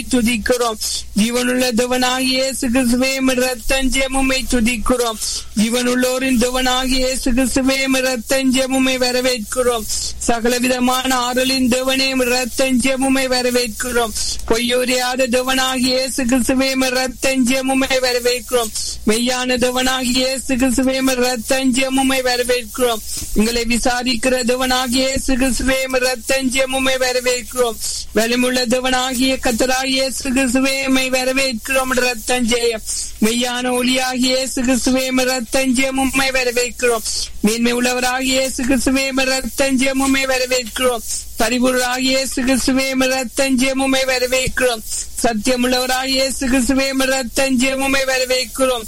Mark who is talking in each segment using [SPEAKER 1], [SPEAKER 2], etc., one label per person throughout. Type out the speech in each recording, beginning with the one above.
[SPEAKER 1] துதிக்கிறோம் ஜீவனுள்ள தேவனாகிய இயேசு கிறிஸ்துவே ரத்தஞ்சமுமை துதிக்கிறோம் ஜீவனுள்ளோரின் தேவனாகிய இயேசு கிறிஸ்துவே ரத்தஞ்சமுமை வரவேற்கிறோம் சகல விதமான ஆறுலின் தேவனே ரத்தஞ்சமுமை வரவேற்கிறோம் பொய்யோரியாத தேவனாகிய இயேசு கிறிஸ்துவே ரத்தஞ்சமுமை வரவேற்கிறோம் மெய்யான தேவனாகிய இயேசு கிறிஸ்துவே ரத்தஞ்சமுமை வரவேற்கிறோம் எங்களை விசாரிக்கிற தேவனாகிய இயேசு கிறிஸ்துவே ரத்தஞ்சமுமை வரவேற்கிறோம் வலிமுள்ள தேவனாகிய கத்தராகிய இயேசு கிறிஸ்துவே வரவேற்கிறோம் ரத்தஞ்சயம் மெய்யான ஒளியாகிய இயேசு கிறிஸ்துவே ரத்தஞ்சமுமை வரவேற்கிறோம் மேன்மை உள்ளவராகிய இயேசு கிறிஸ்துவே ரத்தஞ்சமுமை வரவேற்கிறோம் பரிபுராகிய இயேசு கிறிஸ்துவே ரத்தஞ்சமுமை வரவேற்கிறோம் சத்தியமுள்ளவராகிய இயேசு கிறிஸ்துவே ரத்தஞ்சமுமை வரவேற்கிறோம்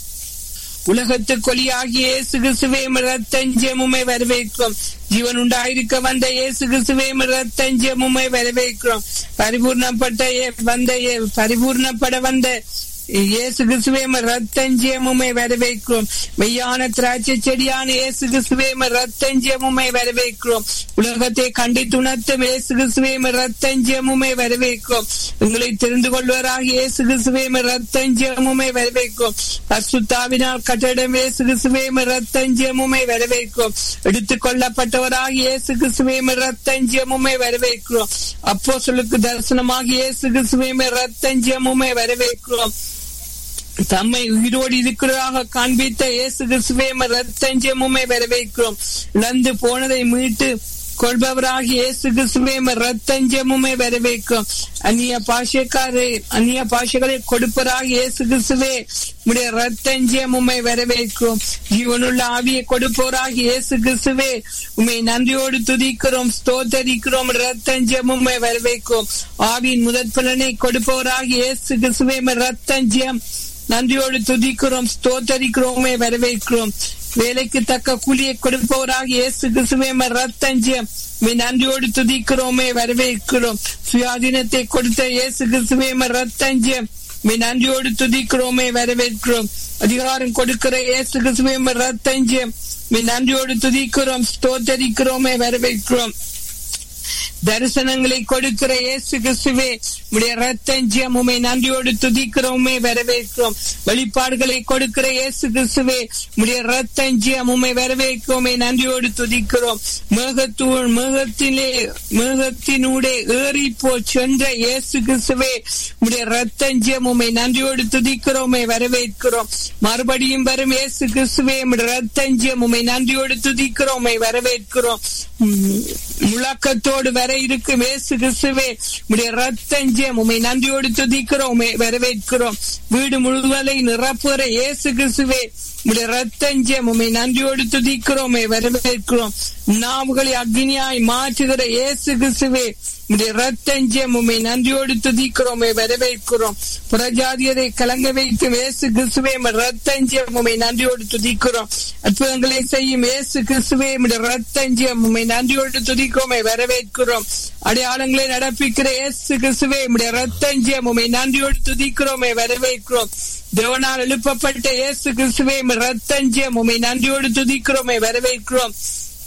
[SPEAKER 1] உலகத்து கொலியாகிய இயேசு கிறிஸ்துவே ரத்தஞ்சமுமை வரவேற்கிறோம் ஜீவன் உண்டாயிருக்க வந்த இயேசு கிறிஸ்துவே ரத்தஞ்சமுமை வரவேற்கிறோம் பரிபூர்ணப்பட்ட வந்த பரிபூர்ணப்பட வந்த இயேசு கிறிஸ்துவே ரத்தஞ்சமுமை வரவேற்கிறோம் மெய்யான திராட்சை செடியான இயேசு கிறிஸ்துவே ரத்தஞ்சமுமை வரவேற்கிறோம் உலகத்தை கண்டித்துணர்த்தும் இயேசு கிறிஸ்துவே ரத்தஞ்சமுமை வரவேற்கிறோம் உங்களை தெரிந்து கொள்வராக இயேசு கிறிஸ்துவே ரத்தஞ்சமுமை வரவேற்கிறோம் பசுத்தாவினால் கட்டிடம் இயேசு கிறிஸ்துவே ரத்தஞ்சமுமை வரவேற்கிறோம் எடுத்துக் கொள்ளப்பட்டவராக இயேசு கிறிஸ்துவே ரத்தஞ்சமுமை வரவேற்கிறோம் அப்போ சொல்லுக்கு தரிசனமாக இயேசு கிறிஸ்துவே ரத்தஞ்சமுமை வரவேற்கிறோம் தம்மை உயிரோடு இருக்கிறதாக காண்பித்த இயேசு கிறிஸ்துவே ரத்தஞ்சமுமை வரவேற்கிறோம் இழந்து போனதை மீட்டு கொள்பவராக இயேசு கிறிஸ்துவே ரத்தஞ்சமுமை வரவேற்கும் அந்நிய பாஷைக்காரே அந்நிய பாஷைகளை கொடுப்பராக இயேசு கிறிஸ்துவே உடைய ரத்தஞ்சமுமை வரவேற்கும் ஜீவனுள்ள ஆவியை கொடுப்போராக இயேசு கிறிஸ்துவே உண்மை நன்றியோடு துதிக்கிறோம் ஸ்தோத்தரிக்கிறோம் ரத்தஞ்சமுமை வரவேற்கும் ஆவியின் முதற் பலனை கொடுப்போராக இயேசு கிறிஸ்துவே ரத்தஞ்சம் நன்றியோடு துதிக்கிறோம் ஸ்தோத்தரிக்கிறோமே வரவேற்கிறோம் வேலைக்கு தக்க கூலியை கொடுப்பவராக இயேசு கிறிஸ்துவே ரத்தஞ்சியம் நன்றியோடு துதிக்கிறோமே வரவேற்கிறோம் சுயாதீனத்தை கொடுத்த இயேசு கிறிஸ்துவே ரத்தஞ்சியம் நன்றியோடு துதிக்கிறோமே வரவேற்கிறோம் அதிகாரம் கொடுக்கிற இயேசு கிறிஸ்துவே ரத்தஞ்சியம் நன்றியோடு துதிக்கிறோம் ஸ்தோத்தரிக்கிறோமே வரவேற்கிறோம் தரிசனங்களை கொடுக்கிற இயேசு கிறிஸ்துவே உடைய ரத்தஞ்சியம் உமை நன்றியோடு துதிக்கிறோமே வரவேற்கிறோம் வெளிப்பாடுகளை கொடுக்கிற இயேசு கிறிஸ்துவே உடைய ரத்தஞ்சியம் உமை வரவேற்கிறோமே நன்றியோடு துதிக்கிறோம் மேகத்தூள் மேகத்திலே மேகத்தினூடே ஏறி போ சென்ற இயேசு கிறிஸ்துவே உடைய ரத்தஞ்சியம் உமை நன்றியோடு துதிக்கிறோமே வரவேற்கிறோம் மறுபடியும் வரும் இயேசு கிறிஸ்துவே ரத்தஞ்சியம் உமை நன்றியோடு துதிக்கிறோமே வரவேற்கிறோம் முழக்கத்தோடு வர இருக்கும் இயேசு கிறிஸ்துவே உடைய ரத்தஞ்சம் உமை நன்றியோடு துதிக்கிறோம் வரவேற்கிறோம் வீடு முழுவதை நிரப்புகிற இயேசு கிறிஸ்துவே உடைய ரத்தஞ்சம் உமை நன்றியோடு துதிக்கிறோமே வரவேற்கிறோம் நாவுகளை அக்னியாய் மாற்றுகிற இயேசு கிறிஸ்துவே உடைய ரத்தஞ்சம் உமை நன்றியோடு துதிக்கிறோமே வரவேற்கிறோம் புறஜாதியரை கலங்க வைக்கும் இயேசு கிறிஸ்துவே ரத்தஞ்சம் உமை நன்றியோடு துதிக்கிறோம் அற்புதங்களை செய்யும் இயேசு கிறிஸ்துவே ரத்தஞ்சம் உமை நன்றியோடு துதிக்கிறோமே வரவேற்கிறோம் அடையாளங்களை நடப்பிக்கிற இயேசு கிறிஸ்துவே உடைய ரத்தஞ்சம் உமை நன்றியோடு துதிக்கிறோமே வரவேற்கிறோம் தேவனால் எழுப்பப்பட்ட இயேசு கிறிஸ்துவே ரத்தஞ்சம் உமை நன்றியோடு துதிக்கிறோமே வரவேற்கிறோம்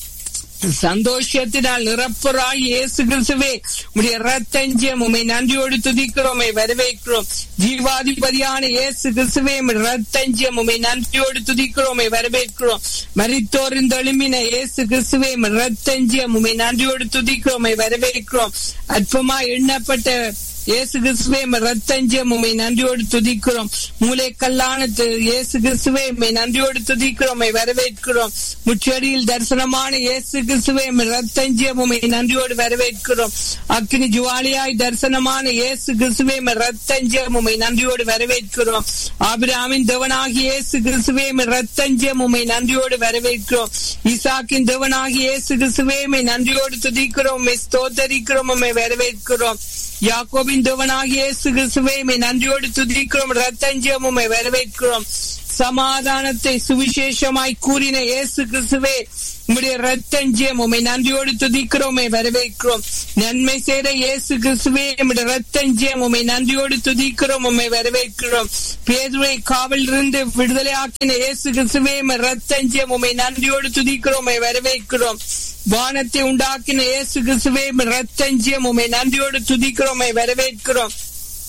[SPEAKER 1] சந்தோஷத்தினால் நிரப்புறாய் இயேசு கிறிஸ்துவே உடைய ரத்தஞ்சம் உமை நன்றியோடு துதிக்கிறோமே வரவேற்கிறோம் ஜீவாதிபதியான இயேசு கிறிஸ்துவே ரத்தஞ்சம் உமை நன்றியோடு துதிக்கிறோமே வரவேற்கிறோம் மரித்தோரின் தொழுமின இயேசு கிறிஸ்துவே ரத்தஞ்சம் உமை நன்றியோடு துதிக்கிறோமே வரவேற்கிறோம் அற்பமா எண்ணப்பட்ட இயேசு கிறிஸ்துவே ரத்தஞ்சம் உமை நன்றியோடு துதிக்கிறோம் மூளைக்கல்லான இயேசு கிறிஸ்துவே உண்மை நன்றியோடு துதிக்கிறோம் வரவேற்கிறோம் முச்சடியில் தரிசனமான இயேசு கிறிஸ்துவே ரத்தஞ்சம் உமை நன்றியோடு வரவேற்கிறோம் அக்னி ஜுவாலியாய் தரிசனமான இயேசு கிறிஸ்துவே ரத்தஞ்சம் உமை நன்றியோடு வரவேற்கிறோம் ஆபிராமின் தேவனாகி இயேசு கிறிஸ்துவே ரத்தஞ்சம் உமை நன்றியோடு வரவேற்கிறோம் ஈசாக்கின் தேவனாகி இயேசு கிறிஸ்துவே நன்றியோடு துதிக்கிறோம் ஸ்தோத்தரிக்கிறோம் உண்மை வரவேற்கிறோம் யாக்கோபின் தேவனாகிய இயேசு கிறிஸ்துவே நன்றியோடு துதிக்கிறோம் ரத்தஞ்சம் உண்மை வரவேற்கிறோம் சமாதானத்தை சுவிசேஷமாய் கூறின இயேசு கிறிஸ்துவே உம்முடைய ரத்தஞ்சம் உண்மை நன்றியோடு துதிக்கிறோமே வரவேற்கிறோம் நன்மை செய்த இயேசு கிறிஸ்துவே உம்முடைய ரத்தஞ்சம் உண்மை நன்றியோடு துதிக்கிறோம் உண்மை வரவேற்கிறோம் பேதுவை காவல் இருந்து விடுதலை ஆக்கின இயேசு கிறிஸ்துவே ரத்தஞ்சம் உண்மை நன்றியோடு துதிக்கிறோம் வரவேற்கிறோம் வானத்தை உண்டாக்கின இயேசு கிறிஸ்துவே ரத்தஞ்சம் உண்மை நன்றியோடு துதிக்கிறோம் வரவேற்கிறோம்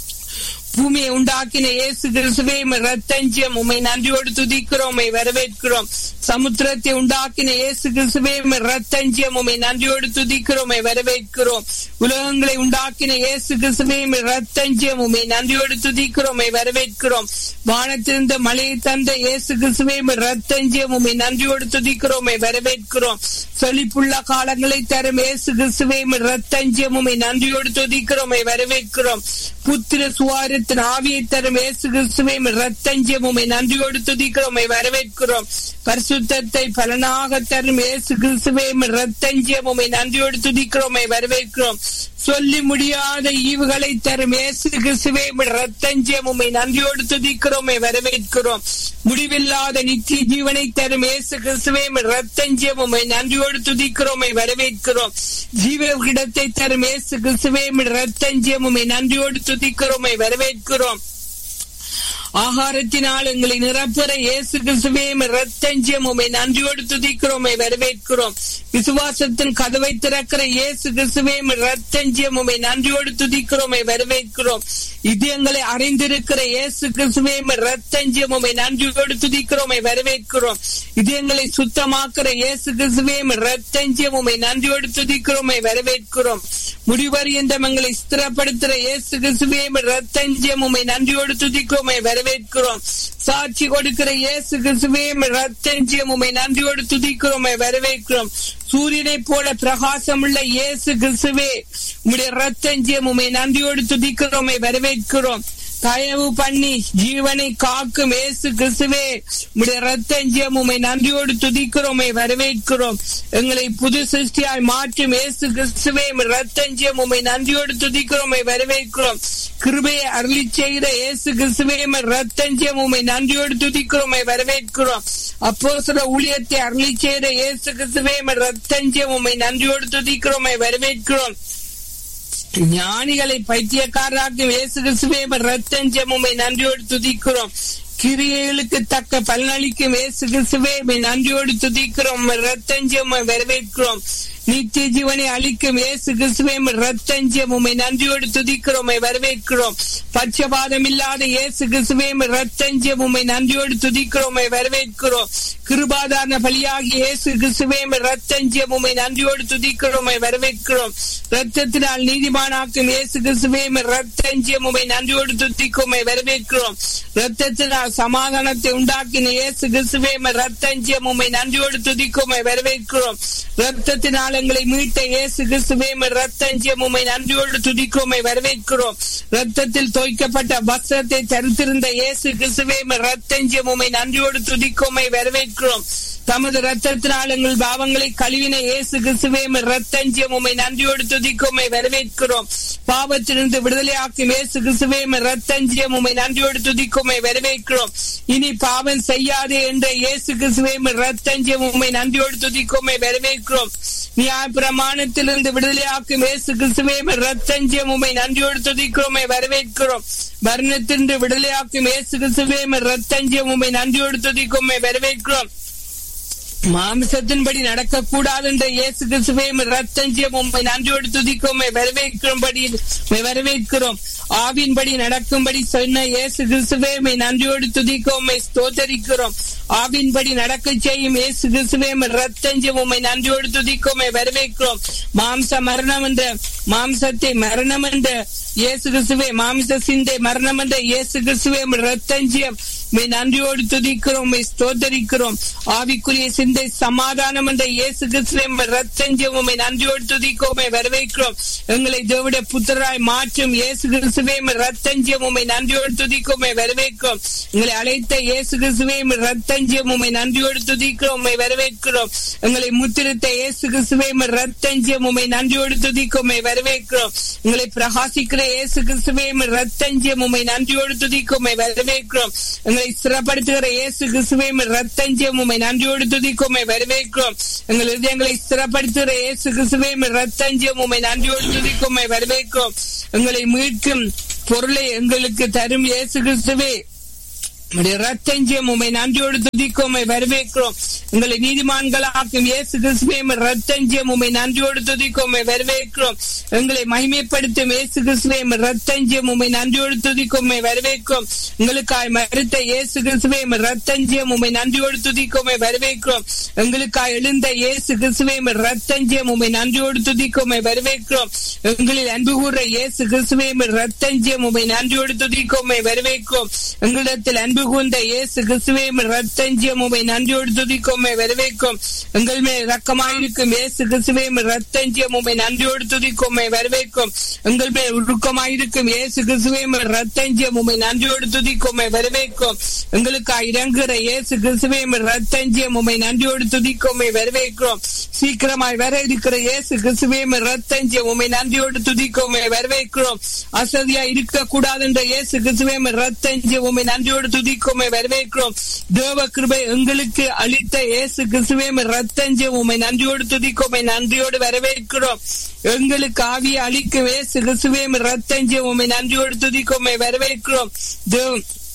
[SPEAKER 1] பூமியை உண்டாக்கின இயேசு கிறிஸ்துவே ரத்தஞ்சியம் உமை நன்றியோடு துதிக்கிறோம் உம்மை வரவேற்கிறோம் சமுத்திரத்தை உண்டாக்கின இயேசு கிறிஸ்துவே ரத்தஞ்சியம் உமை நன்றியோடு துதிக்கிறோம் உம்மை வரவேற்கிறோம் உலகங்களை உண்டாக்கின இயேசு கிறிஸ்துவே ரத்தஞ்சியம் உமை நன்றியோடு துதிக்கிறோம் உம்மை வரவேற்கிறோம் வானத்திலிருந்து மழையை தந்த இயேசு கிறிஸ்துவே ரத்தஞ்சியம் உமை நன்றியோடு துதிக்கிறோம் உம்மை வரவேற்கிறோம் செழிப்புள்ள காலங்களை தரும் இயேசு கிறிஸ்துவே ரத்தஞ்சியம் உமை நன்றியோடு துதிக்கிறோம் உம்மை வரவேற்கிறோம் புத்திர சுவாரத்தின் ஆவியை தரும் இயேசு கிறிஸ்துவை ரத்தஞ்சியம் உமை நன்றியோடு துதிக்கிறோம் உம்மை வரவேற்கிறோம் பரிசுத்தத்தை பலனாக தரும் இயேசு கிறிஸ்துவை ரத்தஞ்சியம் உமை நன்றியோடு துதிக்கிறோம் உம்மை வரவேற்கிறோம் சொல்லி முடியாத ஈவுகளை தரும் இயேசு கிறிஸ்துவே ரத்தஞ்சியம் உம்மை நன்றியோடு துதிக்கிறோம் உம்மை வரவேற்கிறோம் முடிவில்லாத நித்திய ஜீவனை தரும் இயேசு கிறிஸ்துவே ரத்தஞ்சியம் உம்மை நன்றியோடு துதிக்கிறோம் உம்மை வரவேற்கிறோம் ஜீவ இடத்தை தரும் இயேசு கிறிஸ்துவே ரத்தஞ்சியம் உம்மை நன்றியோடு துதிக்கிறோம் உம்மை வரவேற்கிறோம் ஆகாரத்தினால் எங்களை நிரப்புற இயேசு கிறிஸ்துவே ரத்தஞ்சியம் உம்மை நன்றியோடு துதிக்கிறோம் உம்மை வரவேற்கிறோம் விசுவாசத்தின் கதவை திறக்கிற இயேசு கிறிஸ்துவே ரத்தஞ்சியம் உம்மை நன்றியோடு துதிக்கிறோம் உம்மை வரவேற்கிறோம் இதயங்களை அறிந்திருக்கிற இயேசு கிறிஸ்துவே ரத்தஞ்சியம் உம்மை நன்றியோடு துதிக்கிறோம் உம்மை வரவேற்கிறோம் இதயங்களை சுத்தமாக்குற இயேசு கிறிஸ்துவே ரத்தஞ்சியம் உம்மை நன்றியோடு துதிக்கிறோம் உம்மை வரவேற்கிறோம் முடிவறியந்தம் எங்களை ஸ்திரப்படுத்துற இயேசு கிறிஸ்துவே ரத்தஞ்சியம் உம்மை நன்றியோடு துதிக்கிறோம் உம்மை வரவேற்கிறோம் சாட்சி கொடுக்கிற இயேசு கிறிஸ்துவே ரத்தஞ்சியம் உம்மை நன்றியோடு துதிக்கிறோம் உம்மை வரவேற்கிறோம் சூரியனை போல பிரகாசம் உள்ள இயேசு கிறிஸ்துவே உம்முடைய ரத்தஞ்சியம் உம்மை நன்றியோடு துதிக்கிறோம் உம்மை வரவேற்கிறோம் தயவு பண்ணி ஜீவனை காக்கும் இயேசு கிறிஸ்துவே உடைய ரத்தஞ்சியம் உம்மை நன்றியோடு துதிக்கிறோம் உம்மை வரவேற்கிறோம் எங்களை புது சிருஷ்டியாய் மாற்றும் இயேசு கிறிஸ்துவே ரத்தஞ்சியம் உம்மை நன்றியோடு துதிக்கிறோம் உம்மை வரவேற்கிறோம் கிருபையை அருளி செய்கிற இயேசு கிறிஸ்துவே ரத்தஞ்சியம் உம்மை நன்றியோடு துதிக்கிறோம் உம்மை வரவேற்கிறோம் அப்போ சில ஊழியத்தை அருளி செய்கிற இயேசு கிறிஸ்துவே ரத்தஞ்சியம் உம்மை நன்றியோடு துதிக்கிறோம் உம்மை வரவேற்கிறோம் ஞானிகளை பைத்தியக்காரராக்கும் இயேசு கிறிஸ்துவே ரத்தஞ்சம் உம்மை நன்றியோடு துதிக்கிறோம் கிரியைகளுக்கு தக்க பலனளிக்கும் இயேசு கிறிஸ்துவே நன்றியோடு துதிக்கிறோம் ரத்தஞ்சம் வரவேற்கிறோம் நித்திய ஜீவனை அளிக்கும் இயேசு கிறிஸ்துவே ரத்தஞ்சம் உம்மை நன்றியோடு துதிக்கிறோம் வரவேற்கிறோம் பட்சபாதம் இல்லாத இயேசு கிறிஸ்துவே ரத்தஞ்சம் உம்மை நன்றியோடு துதிக்கிறோம் வரவேற்கிறோம் கிருபாதாரண பலியாகி இயேசு கிறிஸ்துவே ரத்தஞ்சம் உம்மை நன்றியோடு துதிக்கிறோம் வரவேற்கிறோம் ரத்தத்தினால் நீதிமானாக்கும் இயேசு கிறிஸ்துவே ரத்தஞ்சம் உம்மை நன்றியோடு துதிக்கும் வரவேற்கிறோம் ரத்தத்தினால் சமாதானத்தை உண்டாக்கின இயேசு கிறிஸ்துவே ரத்தஞ்சம் உம்மை நன்றியோடு துதிக்கும் வரவேற்கிறோம் ரத்தத்தினால் எங்களை மீட்ட இயேசு கிறிஸ்துவே ரத்தஞ்சம் உம்மை நன்றியோடு துதிக்கும் வரவேற்கிறோம் ரத்தத்தில் தோய்க்கப்பட்ட வஸ்திரத்தை தரித்திருந்த இயேசு கிறிஸ்துவே ரத்தஞ்சம் உம்மை நன்றியோடு துதிக்கும் வரவேற்கிறோம் தமது ரத்தத்தினால் எங்கள் பாவங்களை கழுவின இயேசு கிறிஸ்துவே ரத்தஞ்சியம் உம்மை நன்றியோடு துதிக்கும் வரவேற்கிறோம் பாவத்திலிருந்து விடுதலையாக்கும் இயேசு கிறிஸ்துவே ரத்தஞ்சியம் உம்மை நன்றியோடு துதிக்கும் வரவேற்கிறோம் இனி பாவம் செய்யாதே என்ற இயேசு கிறிஸ்துவே ரத்தஞ்சியம் உம்மை நன்றியோடு துதிக்கும் வரவேற்கிறோம் நியாய பிரமாணத்திலிருந்து விடுதலையாக்கும் இயேசு கிறிஸ்துவே ரத்தஞ்சியம் உம்மை நன்றியோடு துதிக்கிறோம் வரவேற்கிறோம் வர்ணத்திலிருந்து விடுதலையாக்கும் இயேசு கிறிஸ்துவே ரத்தஞ்சியம் உம்மை நன்றியோடு துதிக்கும் வரவேற்கிறோம் மாமிசத்தின்படி நடக்கக்கூடாது என்ற இயேசு கிறிஸ்துவே ரத்தஞ்சியம் உண்மை நன்றியோடு துதிக்கும் வரவேற்கும்படி வரவேற்கிறோம் ஆவின்படி நடக்கும்படி சொன்ன இயேசு கிறிஸ்துவே நன்றியோடு துதிக்கும் உண்மை ஸ்தோத்தரிக்கிறோம் ஆவின்படி நடக்க செய்யும் இயேசு கிறிஸ்துவே ரத்தஞ்சியம் உண்மை நன்றியோடு துதிக்கும் வரவேற்கிறோம் மாம்ச மரணம் என்ற மாம்சத்தை மரணம் என்ற இயேசு கிறிஸ்துவே மாமிச சிந்தை மரணம் என்ற இயேசு கிறிஸ்துவே ரத்தஞ்சியம் மே நன்றியோடு துதிக்கிறோம் மே ஸ்தோத்தரிக்கிறோம் ஆவிக்குரிய சிந்தை சமாதானம் என்ற இயேசு கிறிஸ்துவின் ரத்தஞ்சம் உம்மை நன்றியோடு துதிக்கிறோம் வரவேற்கிறோம் எங்களை தேவடைய புத்தராய் மாற்றும் இயேசு கிறிஸ்துவே ரத்தஞ்சம் உம்மை நன்றியோடு துதிக்கிறோம் வரவேற்கிறோம் எங்களை அழைத்த இயேசு கிறிஸ்துவே ரத்தஞ்சம் உம்மை நன்றியோடு துதிக்கிறோம் உம்மை வரவேற்கிறோம் எங்களை முத்திருத்த இயேசு கிறிஸ்துவே ரத்தஞ்சம் உம்மை நன்றியோடு துதிக்கிறோம் வரவேற்கிறோம் எங்களை பிரகாசிக்கிற இயேசு கிறிஸ்துவே ரத்தஞ்சம் உம்மை நன்றியோடு துதிக்கிறோம் வரவேற்கிறோம் எங்களை ஸ்திரப்படுத்துகிற இயேசு கிறிஸ்துவே ரத்தஞ்சம் உம்மை நன்றியோடு துதிக்கும் வரவேற்கிறோம் எங்கள் இதயங்களை ஸ்திரப்படுத்துகிற இயேசு கிறிஸ்துவே ரத்தஞ்சம் உம்மை நன்றியோடு துதிக்கும் வரவேற்கிறோம் எங்களை மீட்கும் பொருளை எங்களுக்கு தரும் இயேசு கிறிஸ்துவே உம்முடைய ரத்தஞ்சியம் உண்மை நன்றியோடு துதிக்கும் உம்மை வரவேற்கிறோம் உங்களை நீதிமான்களாக்கும் இயேசு கிறிஸ்துவே உம்முடைய ரத்தஞ்சியம் உண்மை நன்றியோடு துதிக்கும் உம்மை வரவேற்கிறோம் எங்களை மகிமைப்படுத்தும் இயேசு கிறிஸ்துவே உம்முடைய ரத்தஞ்சியம் உண்மை நன்றியோடு துதிக்கும் உம்மை வரவேற்கிறோம் உங்களுக்காய் மறுத்த இயேசு கிறிஸ்துவே உம்முடைய ரத்தஞ்சியம் உண்மை நன்றியோடு துதிக்கும் உம்மை வரவேற்கிறோம் எங்களுக்காய் எழுந்த இயேசு கிறிஸ்துவே உம்முடைய ரத்தஞ்சியம் உண்மை நன்றியோடு துதிக்கும் உம்மை வரவேற்கிறோம் எங்களில் அன்பு கூற இயேசு கிறிஸ்துவே உம்முடைய ரத்தஞ்சியம் உண்மை நன்றியோடு துதிக்கும் உம்மை வரவேற்கிறோம் எங்களிடத்தில் அன்பு கூர்ந்த இயேசு கிறிஸ்துவே உம்முடைய ரத்தஞ்சியம் உம்மை நன்றியோடு துதிக்கும் உம்மை வரவேற்கும் எங்கள் மேல் இரக்கமாயிருக்கும் இயேசு கிறிஸ்துவே உம்முடைய ரத்தஞ்சியம் உம்மை நன்றியோடு துதிக்கும் உம்மை வரவேற்கும் எங்கள் மேல் உருக்கமாயிருக்கும் இயேசு கிறிஸ்துவே உம்முடைய ரத்தஞ்சியம் உம்மை நன்றியோடு துதிக்கும் உம்மை வரவேற்கும் எங்களுக்காக இறங்குற இயேசு கிறிஸ்துவே உம்முடைய ரத்தஞ்சியம் உம்மை நன்றியோடு துதிக்கும் உம்மை வரவேற்கிறோம் சீக்கிரமாய் வர இருக்கிற இயேசு கிறிஸ்துவே உம்முடைய ரத்தஞ்சியம் உம்மை நன்றியோடு துதிக்கும் உம்மை வரவேற்கிறோம் அசதியா இருக்க கூடாது என்ற இயேசு கிறிஸ்துவே உம்முடைய ரத்தஞ்சியம் உம்மை நன்றியோடு துதிக்கும் உம்மை வரவேற்கிறோம் தேவ கிருபை எங்களுக்கு அளித்த இயேசு கிறிஸ்துவே உம்முடைய ரத்தஞ்சியம் உம்மை நன்றியோடு துதிக்கும் உம்மை நன்றியோடு வரவேற்கிறோம் எங்களுக்கு ஆவியை அளிக்கும் இயேசு கிறிஸ்துவே உம்முடைய ரத்தஞ்சியம் உம்மை நன்றியோடு துதிக்கும் உம்மை வரவேற்கிறோம் தேவ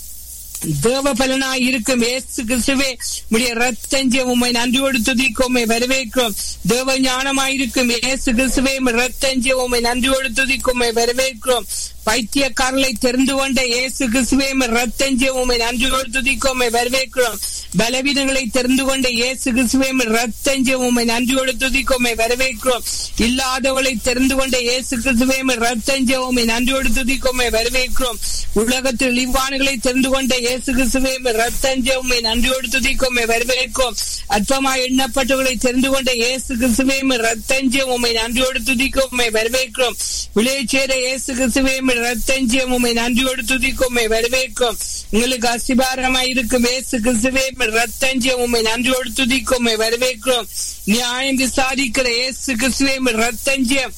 [SPEAKER 1] தேவ பலனாய் இருக்கும் இயேசு கிறிஸ்துவே உடைய ரத்தஞ்சியம் உம்மை நன்றியோடு துதிக்கும் உம்மை வரவேற்கிறோம் தேவ ஞானமாயிருக்கும் இயேசு கிறிஸ்துவே ரத்தஞ்சியம் உம்மை நன்றியோடு துதிக்கும் உம்மை வரவேற்கிறோம் பைத்தியக்காரலை தெரிந்து கொண்ட இயேசு கிறிஸ்துவே ரத்தஞ்சியம் உம்மை நன்றியோடு துதிக்கும் உம்மை வரவேற்கிறோம் பலவீனங்களை தெரிந்து கொண்ட இயேசு கிறிஸ்துவே ரத்தஞ்சியம் உம்மை நன்றியோடு துதிக்கும் உம்மை வரவேற்கிறோம் இல்லாதவளை தெரிந்து கொண்ட இயேசு கிறிஸ்துவே ரத்தஞ்சியம் உம்மை நன்றியோடு துதிக்கும் உம்மை வரவேற்கிறோம் உலகத்தில் இழிவானுகளை தெரிந்து கொண்ட இயேசு கிறிஸ்துவே ரத்தஞ்ச உண்மை நன்றியோடு துதிக்கும் உம்மை வரவேற்கும் அற்பமாய் எண்ணப்பட்டவர்களை தெரிந்து கொண்ட இயேசு கிறிஸ்துவே ரத்தஞ்ச உண்மை நன்றியோடு துதிக்கும் உம்மை வரவேற்கும் விளைச்சேர இயேசு கிறிஸ்துவே ரத்தஞ்சம் உம்மை நன்றியோடு துதிக்கும் உம்மை வரவேற்கும் உங்களுக்கு அசிபாரமாய் இருக்கும் இயேசு கிறிஸ்துவே ரத்தஞ்சம் உம்மை நன்றியோடு துதிக்கும் உம்மை வரவேற்கும் நியாயம் விசாரிக்கிற இயேசு கிறிஸ்துவே ரத்தஞ்சம்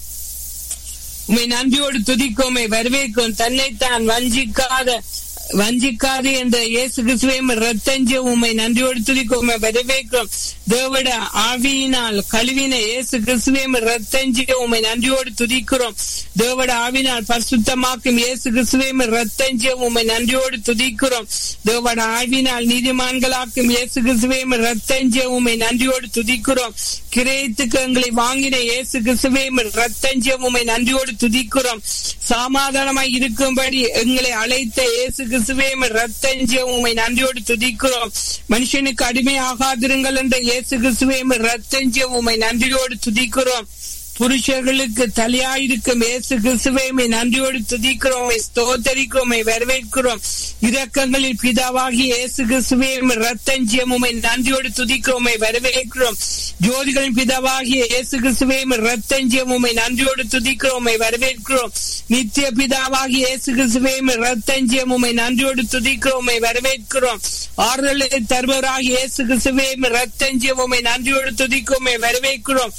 [SPEAKER 1] உம்மை நன்றியோடு துதிக்கும் உம்மை வரவேற்கும் தன்னைத்தான் வஞ்சிக்காத வஞ்சிக்காது என்ற இயேசு கிறிஸ்துவை ரத்தஞ்ச உண்மை நன்றியோடு துதிக்கும் உம்மை வரவேற்கும் தேவட ஆவியினால் கழுவின இயேசு கிறிஸ்துவை ரத்தஞ்ச உண்மை நன்றியோடு துதிக்கிறோம் தேவட ஆவினால் பரிசுத்தமாக்கும் இயேசு கிறிஸ்துவை ரத்தஞ்ச உண்மை நன்றியோடு துதிக்கிறோம் தேவட ஆவினால் நீதிமான்களாக்கும் இயேசு கிறிஸ்துவை ரத்தஞ்ச உண்மை நன்றியோடு துதிக்கிறோம் கிரயத்துக்கு எங்களை வாங்கின இயேசு கிறிஸ்துவை ரத்தஞ்ச உண்மை நன்றியோடு துதிக்கிறோம் சமாதானமாய் இருக்கும்படி எங்களை அழைத்த இயேசு கிறிஸ்துவே ரத்தஞ்ச உண்மை நன்றியோடு துதிக்கிறோம் மனுஷனுக்கு அடிமையாகாதிருங்கள் என்ற இயேசு கிறிஸ்துவே ரத்தஞ்ச உண்மை நன்றியோடு துதிக்கிறோம் புருஷர்களுக்கு தலையாயிருக்கும் இயேசு கிறிஸ்துவை நன்றியோடு துதிக்கிறோம் ஸ்தோத்தரிக்கிறோம் வரவேற்கிறோம் இரக்கங்களில் பிதாவாகி இயேசு கிறிஸ்துவே ரத்தஞ்சியம் உமை நன்றியோடு துதிக்கிறோம் வரவேற்கிறோம் ஜோதிகளின் பிதாவாகிய இயேசு கிறிஸ்துவே ரத்தஞ்சியம் உமை நன்றியோடு துதிக்கிறோம் வரவேற்கிறோம் நித்திய பிதாவாகி இயேசு கிறிஸ்துவே ரத்தஞ்சியம் உமை நன்றியோடு துதிக்கிறோம் வரவேற்கிறோம் ஆறுதலை தருவராகி இயேசு கிறிஸ்துவே ரத்தஞ்சியம் உமை நன்றியோடு துதிக்கிறோம் வரவேற்கிறோம்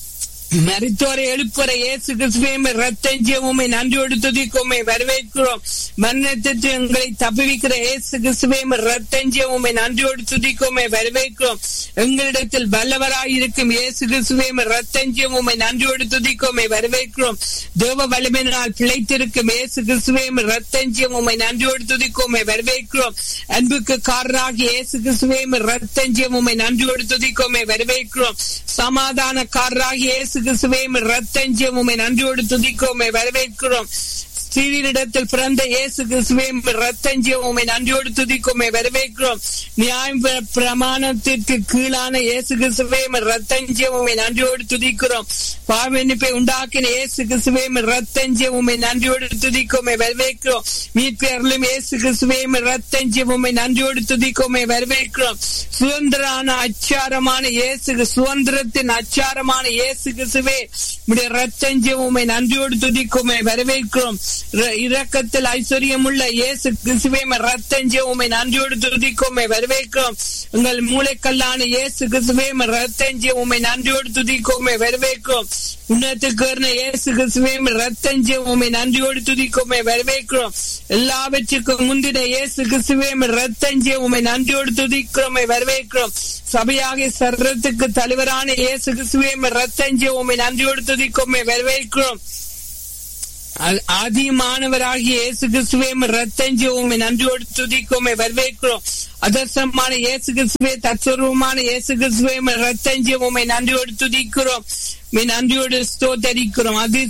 [SPEAKER 1] மரித்தோரை எழுப்புற இயேசு கிறிஸ்துவே ரத்தஞ்சியம் உண்மை நன்றியோடு துதிக்கும் உண்மை வரவேற்கிறோம் மரணத்திற்கு எங்களை தப்புவிக்கிற இயேசு கிறிஸ்துவே ரத்தஞ்சியம் உண்மை நன்றியோடு துதிக்கும் உண்மை வரவேற்கிறோம் எங்களிடத்தில் வல்லவராய் இருக்கும் இயேசு கிறிஸ்துவே ரத்தஞ்சியம் உண்மை நன்றியோடு துதிக்கும் உண்மை வரவேற்கிறோம் தேவ வலிமையினால் பிழைத்திருக்கும் இயேசு கிறிஸ்துவே ரத்தஞ்சியம் உண்மை நன்றியோடு துதிக்கும் உண்மை வரவேற்கிறோம் அன்புக்கு காரராகி இயேசு கிறிஸ்துவே ரத்தஞ்சியம் உண்மை நன்றியோடு துதிக்கும் உண்மை வரவேற்கிறோம் சமாதானக்காரராகி இயேசு கிறிஸ்துவே ரத்தஞ்சியம் உண்மை நன்றியோடு துதிக்கும் உண்மை வரவேற்கிறோம் ஸ்ரீனிடத்தில் பிறந்த இயேசு கிறிஸ்துவே ரத்தஞ்சியம் உண்மை நன்றியோடு துதிக்கும் உண்மை வரவேற்கிறோம் நியாயம் பிரமாணத்திற்கு கீழான இயேசு கிறிஸ்துவே ரத்தஞ்சியம் உண்மை நன்றியோடு துதிக்கிறோம் பாவெண்ணிப்பை உண்டாக்கின இயேசு கிறிஸ்துவே ரத்தஞ்சியம் உண்மை நன்றியோடு துதிக்கும் உண்மை வரவேற்கிறோம் மீட்பேர்களும் இயேசு கிறிஸ்துவே ரத்தஞ்சியம் உண்மை நன்றியோடு துதிக்கும் உண்மை வரவேற்கிறோம் சுதந்திரான அச்சாரமான இயேசு சுதந்திரத்தின் அச்சாரமான இயேசு கிறிஸ்துவே உடைய ரத்தஞ்சியம் உண்மை நன்றியோடு துதிக்கும் உண்மை வரவேற்கிறோம் இரக்கத்தில் ஐஸ்வர்யம் உள்ள இயேசு கிறிஸ்துவே ரத்தஞ்சியம் உண்மை நன்றியோடு துதிக்கும் உண்மை வரவேற்கிறோம் உங்கள் மூளைக்கல்லான இயேசு கிறிஸ்துவே ரத்தஞ்சியம் உண்மை நன்றியோடு துதிக்கும் உண்மை வரவேற்கிறோம் உன்னத்துக்கு இயேசு கிறிஸ்துவே ரத்தஞ்சியம் உண்மை நன்றியோடு துதிக்கும் உண்மை வரவேற்கிறோம் எல்லாவற்றுக்கும் முந்தின இயேசு கிறிஸ்துவே ரத்தஞ்சியம் உண்மை நன்றியோடு துதிக்கிறோம் வரவேற்கிறோம் சபையாக சர்றத்துக்கு தலைவரான இயேசு கிறிஸ்துவே ரத்தஞ்சியம் உண்மை நன்றியோடு துதிக்கும் வரவேற்கிறோம் ஆ- ஆதிமானவராகிய இயேசு கிறிஸ்துவே உம்மை ரத்தஞ்சோமே நன்றியோடு துதிக்கோமே வரவேற்கிறோம் அதர்சமான இயேசு கிறிஸ்துவே தற்சொருவமான இயேசு கிறிஸ்துவே உம்மை ரத்தஞ்சோமே நன்றியோடு துதிக்கிறோம் உம்மை நன்றியோடு ஸ்தோத்தரிக்கிறோம் அது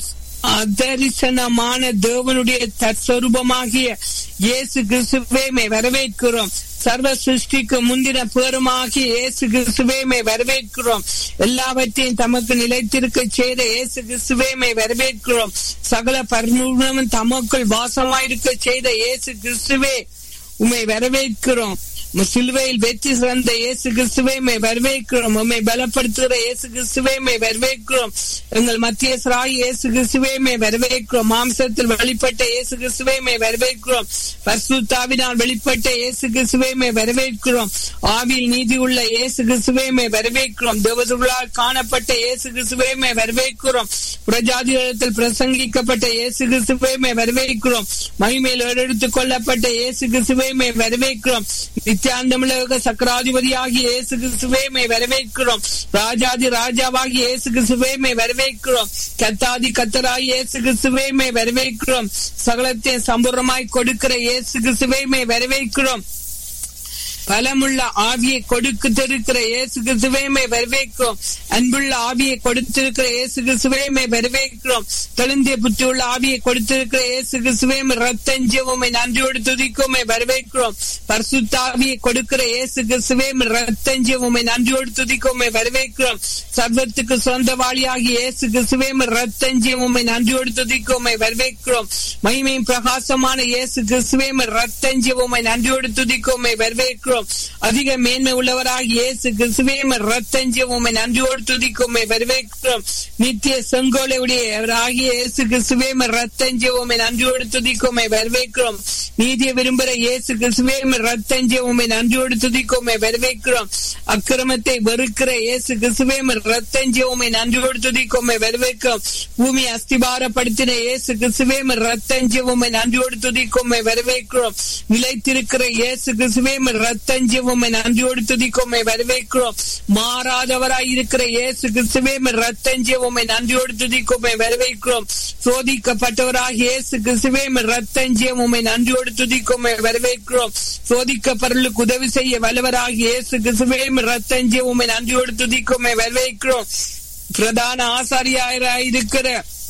[SPEAKER 1] அதரிசனமான தேவனுடைய தற்சொரூபமாகிய இயேசு கிறிஸ்துவே உம்மை வரவேற்கிறோம் சர்வ சிருஷ்டிக்கு முந்தின பேருமாகிய இயேசு கிறிஸ்துவேமை வரவேற்கிறோம் எல்லாவற்றையும் தமக்கு நிலைத்திருக்க செய்த இயேசு கிறிஸ்துவேமை வரவேற்கிறோம் சகல பரிமூலமும் தமக்குள் வாசமாயிருக்க செய்த இயேசு கிறிஸ்துவே உம்மை வரவேற்கிறோம் உம் சிலுவையில் வெற்றி சிறந்த இயேசு கிறிஸ்துவே உம்மை வரவேற்கிறோம் உம்மை பலப்படுத்துகிற இயேசு கிறிஸ்துவே உம்மை வரவேற்கிறோம் எங்கள் மத்திய சிராய் இயேசு கிறிஸ்துவே உம்மை வரவேற்கிறோம் மாம்சத்தில் வெளிப்பட்ட இயேசு கிறிஸ்துவே உம்மை வரவேற்கிறோம் பரிசுத்தாவினால் வெளிப்பட்ட இயேசு கிறிஸ்துவே உம்மை வரவேற்கிறோம் ஆவியில் நீதி உள்ள இயேசு கிறிஸ்துவே உம்மை வரவேற்கிறோம் தேவதுள்ளால் காணப்பட்ட இயேசு கிறிஸ்துவே உம்மை வரவேற்கிறோம் புறஜாதிகளிடத்தில் பிரசங்கிக்கப்பட்ட இயேசு கிறிஸ்துவே உம்மை வரவேற்கிறோம் மகிமையில் எடுத்துக் கொள்ளப்பட்ட இயேசு கிறிஸ்துவே உம்மை வரவேற்கிறோம் நித்தியாந்தமிழக சக்கராதிபதியாகிய இயேசு கிறிஸ்துவே உம்மை வரவேற்கிறோம் ராஜாதி ராஜாவாகிய இயேசு கிறிஸ்துவே உம்மை வரவேற்கிறோம் கத்தாதி கத்தராகி இயேசு கிறிஸ்துவே உம்மை வரவேற்கிறோம் சகலத்தை சம்பூர்ணமாய் கொடுக்கிற இயேசு கிறிஸ்துவே உம்மை வரவேற்கிறோம் பலமுள்ள ஆவியை கொடுத்திருக்கிற இயேசு கிறிஸ்துவைமை வரவேற்கிறோம் அன்புள்ள ஆவியை கொடுத்திருக்கிற இயேசு கிறிஸ்துவைமை வரவேற்கிறோம் தெளிந்திய புத்தியுள்ள ஆவியை கொடுத்திருக்கிற இயேசு கிறிஸ்துவைமை ரத்தஞ்சவுமை நன்றியோடு துதிக்குமை வரவேற்கிறோம் பரிசுத்த ஆவியை கொடுக்கிற இயேசு கிறிஸ்துவைமை ரத்தஞ்சவுமை நன்றியோடு துதிக்குமை வரவேற்கிறோம் சர்வத்துக்கு சொந்தவாளியாகிய இயேசு கிறிஸ்துவைமை ரத்தஞ்சவுமை நன்றியோடு துதிக்குமை வரவேற்கிறோம் மகிமையும் பிரகாசமான இயேசு கிறிஸ்துவைமை ரத்தஞ்சவுமை நன்றியோடு துதிக்குமை வரவேற்கிறோம் அதிக மேன்மை உள்ளவராக இயேசு கிறிஸ்துவே ரத்தஞ்சி உண்மை நன்றியோடு துதிக்கும் உம்மை வரவேற்கிறோம் நித்திய செங்கோலையுடையவராகிய இயேசு கிறிஸ்துவே ரத்தஞ்சி உண்மை நன்றியோடு துதிக்கும் உம்மை வரவேற்கிறோம் நீதியை விரும்புகிற இயேசு கிறிஸ்துவே ரத்தஞ்சி உண்மை நன்றியோடு துதிக்கும் உம்மை வரவேற்கிறோம் அக்கிரமத்தை வெறுக்கிற இயேசு கிறிஸ்துவே ரத்தஞ்சி உண்மை நன்றியோடு துதிக்கும் உம்மை வரவேற்கிறோம் பூமி அஸ்திபாரப்படுத்தின இயேசு கிறிஸ்துவே ரத்தஞ்சி உண்மை நன்றியோடு துதிக்கும் உம்மை வரவேற்கிறோம் நிலைத்திருக்கிற இயேசு கிறிஸ்துவே ரத்தஞ்சி உம்மை நன்றியோடு துதிக்கும் உம்மை வரவேற்கிறோம் மாறாதவராய் இருக்கிற இயேசு கிறிஸ்துவே ரத்தஞ்சி உம்மை நன்றியோடு துதிக்கும் உம்மை வரவேற்கிறோம் சோதிக்கப்பட்டவராக இயேசு கிறிஸ்துவே ரத்தஞ்சி உம்மை நன்றியோடு துதிக்கும் உம்மை வரவேற்கிறோம் சோதிக்கப்பொருளுக்கு உதவி செய்ய வல்லவராக இயேசு கிறிஸ்துவே ரத்தஞ்சி உம்மை நன்றியோடு துதிக்கும் உம்மை வரவேற்கிறோம் பிரதான ஆசாரியாராய் இருக்கிற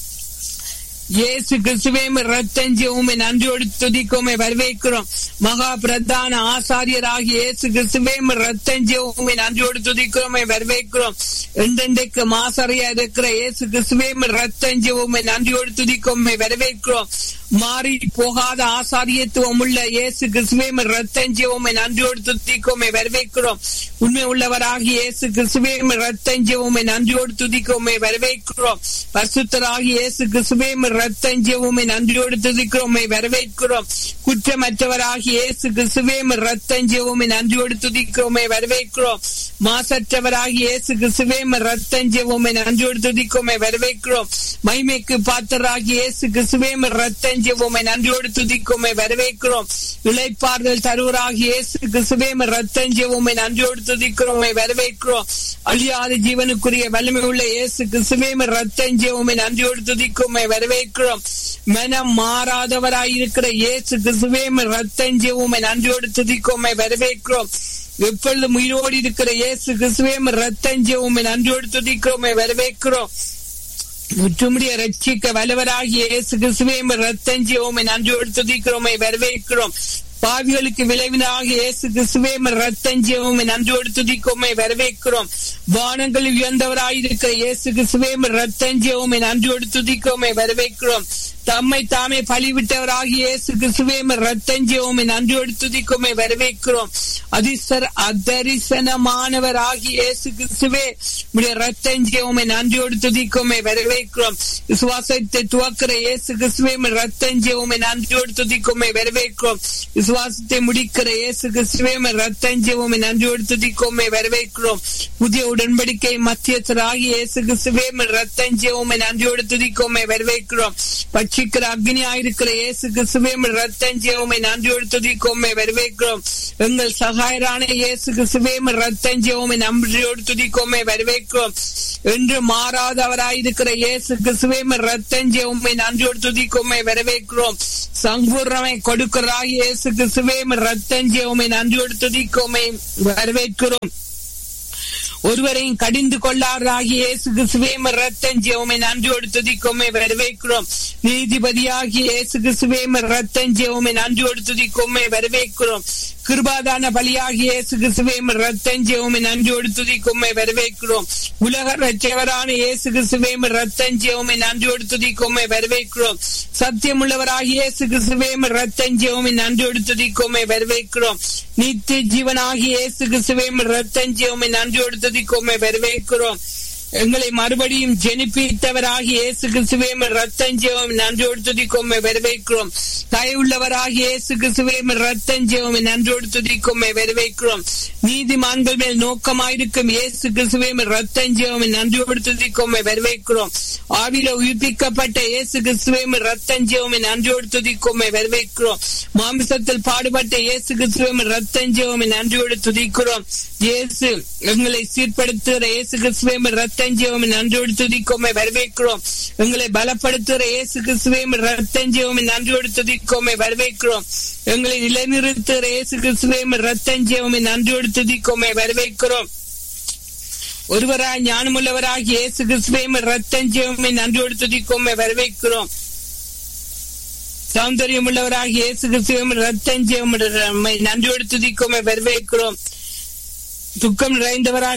[SPEAKER 1] இயேசு கிறிஸ்துவே ரத்தஞ்சி உண்மை நன்றியோடு துதிக்குமை வரவேற்கிறோம் மகா பிரதான ஆசாரியராகிய இயேசு கிறிஸ்துவே ரத்தஞ்சி உண்மை நன்றியோடு துதிக்கிறோமை வரவேற்கிறோம் என்றென்றைக்கு மாசாரியா இருக்கிற இயேசு கிறிஸ்துவே ரத்தஞ்சி உண்மை நன்றியோடு துதிக்குமை வரவேற்கிறோம் மாறி போகாத ஆசாரியத்துவம் உள்ள இயேசு கிறிஸ்துவே ரத்தஞ்சி உண்மை நன்றியோடு துதிக்குமை வரவேற்கிறோம் உண்மை உள்ளவராகிய இயேசு கிறிஸ்துவே ரத்தஞ்சி உண்மை நன்றியோடு துதிக்குமை வரவேற்கிறோம் பரிசுத்தராகிய இயேசு கிறிஸ்துவே ரத்தஞ்சவுமை நன்றியோடு துதிக்கிறோமை வரவேற்கிறோம் குற்றமற்றவராகிய இயேசு கிறிஸ்துவே ரத்தஞ்சவுமை நன்றியோடு துதிக்கிறோமை வரவேற்கிறோம் மாசற்றவராகிய இயேசு கிறிஸ்துவே ரத்தஞ்சவுமை நன்றியோடு துதிக்கிறோமை வரவேற்கிறோம் மைமைக்கு பாத்தராகிய இயேசு கிறிஸ்துவே ரத்தஞ்சவுமை நன்றியோடு துதிக்கிறோமை வரவேற்கிறோம் இளைப்பாறுதல் தருவராகிய இயேசு கிறிஸ்துவே ரத்தஞ்சவுமை நன்றியோடு துதிக்கிறோமை வரவேற்கிறோம் அழியாத ஜீவனுக்குரிய வலிமை உள்ள இயேசு கிறிஸ்துவே ரத்தஞ்சவுமை நன்றியோடு துதிக்குமை வரவேற்கிறோம் மனம் மாறாதவராய் இருக்கிற இயேசு கிறிஸ்துவே ரத்தஞ்சி உமை நன்றியோடு துதிக்கோமை வரவேற்கிறோம் எப்பொழுதும் உயிரோடு இருக்கிற இயேசு கிறிஸ்துவே ரத்தஞ்சி உமை நன்றியோடு துதிக்கோமை வரவேற்கிறோம் முற்றுமுடிய ரட்சிக்க வல்லவராகிய இயேசு கிறிஸ்துவே ரத்தஞ்சி உமை நன்றியோடு துதிக்கிறோமை வரவேற்கிறோம் பாவிகளுக்கு விளைவினாக இயேசு கிறிஸ்துவே ரத்தஞ்சியவும் நன்றியோடு துதிக்கோமை வரவேற்கிறோம் வானங்களில் உயர்ந்தவராயிருக்கிற இயேசு கிறிஸ்துவே ரத்தஞ்சியவும் நன்றியோடு துதிக்கோமை வரவேற்கிறோம் தம்மை தாமே பழிவிட்டவராக இயேசு கிறிஸ்துவே ரத்தஞ்சியவும் நன்றியோடு துதிக்கோமை வரவேற்கிறோம் அதிசர் அதரிசனமானவராகி இயேசு கிறிஸ்துவே உடைய ரத்தஞ்சியவும் நன்றியோடு துதிக்கோமை வரவேற்கிறோம் விசுவாசத்தை துவக்கிற இயேசு கிறிஸ்துவே ரத்தஞ்சியவும் நன்றியோடு துதிக்கோமை வரவேற்கிறோம் விசுவாசத்தை முடிக்கிற இயேசு கிறிஸ்துவே ரத்தஞ்சவோமே நன்றியோடு துதிக்கோமே வரவேற்கிறோம் புதிய உடன்படிக்கை மத்தியத்தராகி இயேசு கிறிஸ்துவே ரத்தஞ்சவோமே நன்றியோடு துதிக்கோமே வரவேற்கிறோம் பட்சிக்கிற அக்னி ஆயிருக்கிற இயேசு கிறிஸ்துவே ரத்தஞ்சவோமே நன்றியோடு துதிக்கோமே வரவேற்கிறோம் எங்கள் சகாயரான இயேசு கிறிஸ்துவே ரத்தஞ்சவோமே நன்றியோடு துதிக்கோமே வரவேற்கிறோம் என்று மாறாதவராயிருக்கிற இயேசு கிறிஸ்துவே ரத்தஞ்சவோமே நன்றியோடு துதிக்கோமே வரவேற்கிறோம் சங்குரமை கொடுக்கிறாய் இயேசு கிறிஸ்துவே ரத்தஞ்சவோமே நன்றியோடு துதிக்கோமே வரவேற்கிறோம் ஒருவரையும் கடிந்து கொள்ளாராகி இயேசு கிறிஸ்துவே ரத்தஞ்சவோமே நன்றியோடு துதிக்கோமே வரவேற்கிறோம் நீதிபதியாகி இயேசு கிறிஸ்துவே ரத்தஞ்சவோமே நன்றியோடு துதிக்கோமே வரவேற்கிறோம் கிருபாதான பலியாகி இயேசு கிறிஸ்துவே ரத்தஞ்சவோமே நன்றியோடு துதிக்கோமே வரவேற்கிறோம் உலக ரட்சகரான இயேசு கிறிஸ்துவே ரத்தஞ்சவோமே நன்றியோடு துதிக்கோமே வரவேற்கிறோம் சத்தியமுள்ளவராகிய இயேசு கிறிஸ்துவே ரத்தஞ்சவோமே நன்றியோடு துதிக்கோமே வரவேற்கிறோம் நித்திய ஜீவனாகிய இயேசு கிறிஸ்துவே ரத்தஞ்சவோமே நன்றியோடு துதிக்கோமே வரவேற்கிறோம் எங்களை மறுபடியும் ஜெனிப்பித்தவராகி இயேசு கிறிஸ்துவே ரத்தஞ்செவம் நன்றோடு துதிக்கோமே வரவேற்கிறோம் தயவுள்ளவராகி இயேசு கிறிஸ்துவே ரத்தஞ்செவம் நன்றோடு துதிக்கோமே வரவேற்கிறோம் நீதிமான்கள் மேல் நோக்கமாயிருக்கும் இயேசு கிறிஸ்துவே ரத்தஞ்செவம் நன்றோடு துதிக்கோமே வரவேற்கிறோம் ஆவில உயிர்ப்பிக்கப்பட்ட இயேசு கிறிஸ்துவே ரத்தஞ்செவம் நன்றோடு துதிக்கோமே வரவேற்கிறோம் மாமிசத்தில் பாடுபட்ட இயேசு கிறிஸ்துவே ரத்தஞ்செவம் நன்றியோடு துதிக்கிறோம் இயேசு எங்களை சீர்படுத்துகிற இயேசு கிறிஸ்துவே ரத்தஞ்செவம் நன்றியோடு துதிக்கோமே வரவேற்கிறோம் எங்களை பலப்படுத்துகிற இயேசு கிறிஸ்துவே ரத்தஞ்செவம் நன்றியோடு துதிக்கோமே வரவேற்கிறோம் எங்களை நிலைநிறுத்துகிற இயேசு கிறிஸ்துவே ரத்தஞ்செவம் நன்றியோடு துதிக்கோமே வரவேற்கிறோம் ஒருவராய் ஞானமுள்ளவராக இயேசு கிறிஸ்துவே ரத்தஞ்செவமே நன்றியோடு துதிக்கோமே வரவேற்கிறோம் சௌந்தரியம் உள்ளவராக இயேசு கிறிஸ்துவம் ரத்தஞ்செவம் நன்றியோடு துதிக்கோமே வரவேற்கிறோம் துக்கம் நிறைந்தவராக